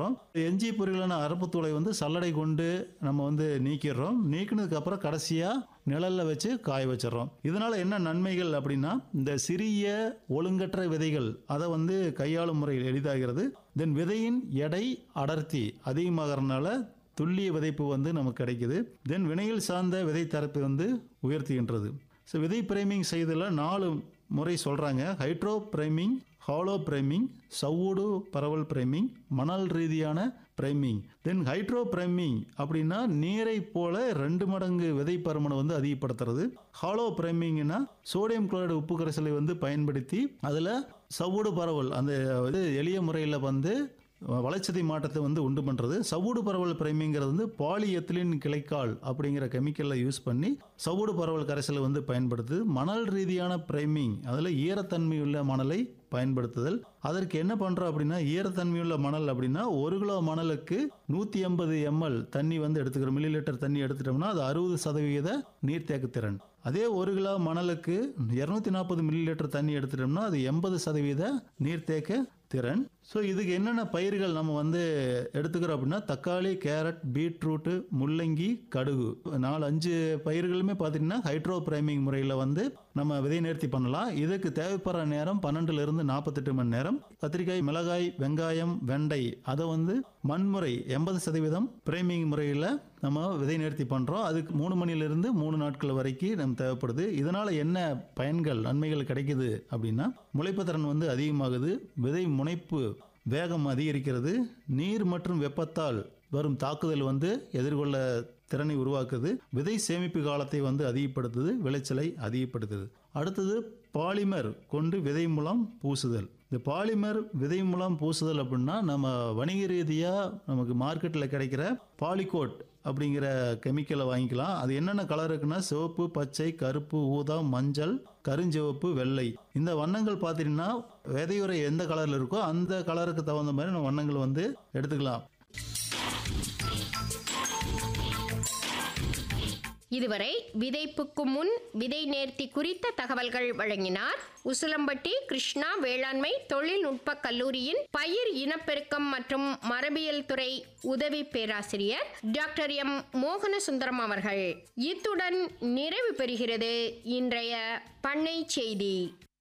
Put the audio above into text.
வச்சிடுறோம் எஞ்சி பொருளான அரப்புத்தூளை வந்து சல்லடை கொண்டு நம்ம வந்து நீக்கிடுறோம் நீக்கினதுக்கு அப்புறம் கடைசியாக நிழல்ல வச்சு காய வச்சிடுறோம் இதனால என்ன நன்மைகள் அப்படின்னா இந்த சிறிய ஒழுங்கற்ற விதைகள் அதை வந்து கையாளும் முறையில் எளிதாகிறது தென் விதையின் எடை அடர்த்தி அதிகமாகறதுனால துல்லிய விதைப்பு வந்து நமக்கு கிடைக்குது தென் வினையில் சார்ந்த விதை தரப்பு வந்து உயர்த்துகின்றது ஸோ விதை பிரைமிங் செய்ததில் நாலு முறை சொல்கிறாங்க ஹைட்ரோ பிரைமிங் ஹாலோ பிரைமிங் சவ்வூடு பரவல் பிரைமிங் மணல் ரீதியான பிரைமிங் தென் ஹைட்ரோ பிரைமிங் அப்படின்னா நீரை போல ரெண்டு மடங்கு விதை பருமனை வந்து அதிகப்படுத்துறது ஹாலோ பிரைமிங்னா சோடியம் குளோரைடு உப்பு கரைசலை வந்து பயன்படுத்தி அதில் சவ்வூடு பரவல் அந்த இது எளிய முறையில் வந்து வளர்ச்சிதை மாற்றத்தை வந்து உண்டு பண்ணுறது சவ்வூடு பரவல் பிரைமிங்கிறது வந்து பாலிஎத்திலின் கிளைக்கால் அப்படிங்கிற கெமிக்கலை யூஸ் பண்ணி சவ்வூடு பரவல் கரைசலை வந்து பயன்படுத்து மணல் ரீதியான பிரைமிங் அதில் ஈரத்தன்மையுள்ள மணலை பயன்படுத்துதல் அதற்கு என்ன பண்ணுறோம் அப்படின்னா ஈரத்தன்மையுள்ள மணல் அப்படின்னா ஒரு கிலோ மணலுக்கு நூற்றி எண்பது எம்எல் தண்ணி வந்து எடுத்துக்கிறோம் மில்லி லிட்டர் தண்ணி எடுத்துட்டோம்னா அது அறுபது சதவிகித நீர்த்தேக்க திறன் அதே ஒரு கிலோ மணலுக்கு இரநூத்தி நாற்பது மில்லி லிட்டர் தண்ணி எடுத்துட்டோம்னா அது எண்பது சதவீத நீர்த்தேக்க திறன் ஸோ இதுக்கு என்னென்ன பயிர்கள் நம்ம வந்து எடுத்துக்கிறோம் அப்படின்னா தக்காளி கேரட் பீட்ரூட்டு முள்ளங்கி கடுகு நாலு அஞ்சு பயிர்களுமே பார்த்தீங்கன்னா ஹைட்ரோ பிரைமிங் முறையில் வந்து நம்ம விதை நேர்த்தி பண்ணலாம் இதுக்கு தேவைப்படுற நேரம் பன்னெண்டுல இருந்து நாற்பத்தெட்டு மணி நேரம் கத்திரிக்காய் மிளகாய் வெங்காயம் வெண்டை அதை வந்து மண்முறை எண்பது சதவீதம் பிரைமிங் முறையில் நம்ம விதை நேர்த்தி பண்ணுறோம் அதுக்கு மூணு மணிலிருந்து மூணு நாட்கள் வரைக்கும் நம்ம தேவைப்படுது இதனால் என்ன பயன்கள் நன்மைகள் கிடைக்குது அப்படின்னா முளைப்பு திறன் வந்து அதிகமாகுது விதை முனைப்பு வேகம் அதிகரிக்கிறது நீர் மற்றும் வெப்பத்தால் வரும் தாக்குதல் வந்து எதிர்கொள்ள திறனை உருவாக்குது விதை சேமிப்பு காலத்தை வந்து அதிகப்படுத்துது விளைச்சலை அதிகப்படுத்துது அடுத்தது பாலிமர் கொண்டு விதை மூலம் பூசுதல் இந்த பாலிமர் விதை மூலம் பூசுதல் அப்படின்னா நம்ம வணிக ரீதியாக நமக்கு மார்க்கெட்டில் கிடைக்கிற பாலிகோட் அப்படிங்கிற கெமிக்கலை வாங்கிக்கலாம் அது என்னென்ன கலர் இருக்குன்னா சிவப்பு பச்சை கருப்பு ஊதா மஞ்சள் கருஞ்சிவப்பு வெள்ளை இந்த வண்ணங்கள் பார்த்தீங்கன்னா விதையுறை எந்த கலரில் இருக்கோ அந்த கலருக்கு தகுந்த மாதிரி நம்ம வண்ணங்கள் வந்து எடுத்துக்கலாம் இதுவரை விதைப்புக்கு முன் விதை நேர்த்தி குறித்த தகவல்கள் வழங்கினார் உசிலம்பட்டி கிருஷ்ணா வேளாண்மை தொழில்நுட்ப கல்லூரியின் பயிர் இனப்பெருக்கம் மற்றும் மரபியல் துறை உதவி பேராசிரியர் டாக்டர் எம் மோகனசுந்தரம் அவர்கள் இத்துடன் நிறைவு பெறுகிறது இன்றைய பண்ணை செய்தி